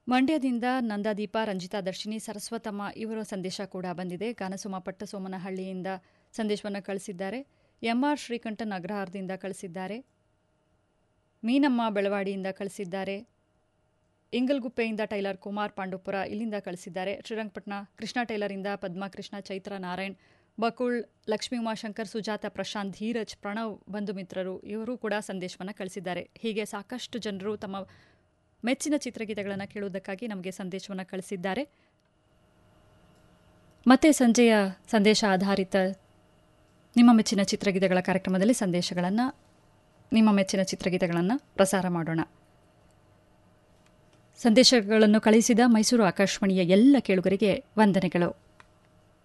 ಮಂಡ್ಯದಿಂದ ನಂದಾದೀಪ ರಂಜಿತಾ ದರ್ಶಿನಿ ಸರಸ್ವತಮ್ಮ ಇವರ ಸಂದೇಶ ಕೂಡ ಬಂದಿದೆ ಗಾನಸುಮ ಪಟ್ಟಸೋಮನಹಳ್ಳಿಯಿಂದ ಸಂದೇಶವನ್ನು ಕಳಿಸಿದ್ದಾರೆ ಎಂಆರ್ ಶ್ರೀಕಂಠನ್ ಅಗ್ರಹಾರದಿಂದ ಕಳಿಸಿದ್ದಾರೆ ಮೀನಮ್ಮ ಬೆಳವಾಡಿಯಿಂದ ಕಳಿಸಿದ್ದಾರೆ ಇಂಗಲ್ಗುಪ್ಪೆಯಿಂದ ಟೈಲರ್ ಕುಮಾರ್ ಪಾಂಡುಪುರ ಇಲ್ಲಿಂದ ಕಳಿಸಿದ್ದಾರೆ ಶ್ರೀರಂಗಪಟ್ಟಣ ಕೃಷ್ಣ ಟೈಲರಿಂದ ಪದ್ಮಾ ಕೃಷ್ಣ ಚೈತ್ರ ನಾರಾಯಣ್ ಬಕುಳ್ ಲಕ್ಷ್ಮೀ ಉಮಾಶಂಕರ್ ಸುಜಾತ ಪ್ರಶಾಂತ್ ಧೀರಜ್ ಪ್ರಣವ್ ಬಂಧು ಮಿತ್ರರು ಇವರು ಕೂಡ ಸಂದೇಶವನ್ನು ಕಳಿಸಿದ್ದಾರೆ ಹೀಗೆ ಸಾಕಷ್ಟು ಜನರು ತಮ್ಮ ಮೆಚ್ಚಿನ ಚಿತ್ರಗೀತೆಗಳನ್ನು ಕೇಳುವುದಕ್ಕಾಗಿ ನಮಗೆ ಸಂದೇಶವನ್ನು ಕಳಿಸಿದ್ದಾರೆ ಮತ್ತೆ ಸಂಜೆಯ ಸಂದೇಶ ಆಧಾರಿತ ನಿಮ್ಮ ಮೆಚ್ಚಿನ ಚಿತ್ರಗೀತೆಗಳ ಕಾರ್ಯಕ್ರಮದಲ್ಲಿ ಸಂದೇಶಗಳನ್ನು ನಿಮ್ಮ ಮೆಚ್ಚಿನ ಚಿತ್ರಗೀತೆಗಳನ್ನು ಪ್ರಸಾರ ಮಾಡೋಣ ಸಂದೇಶಗಳನ್ನು ಕಳಿಸಿದ ಮೈಸೂರು ಆಕಾಶವಾಣಿಯ ಎಲ್ಲ ಕೇಳುಗರಿಗೆ ವಂದನೆಗಳು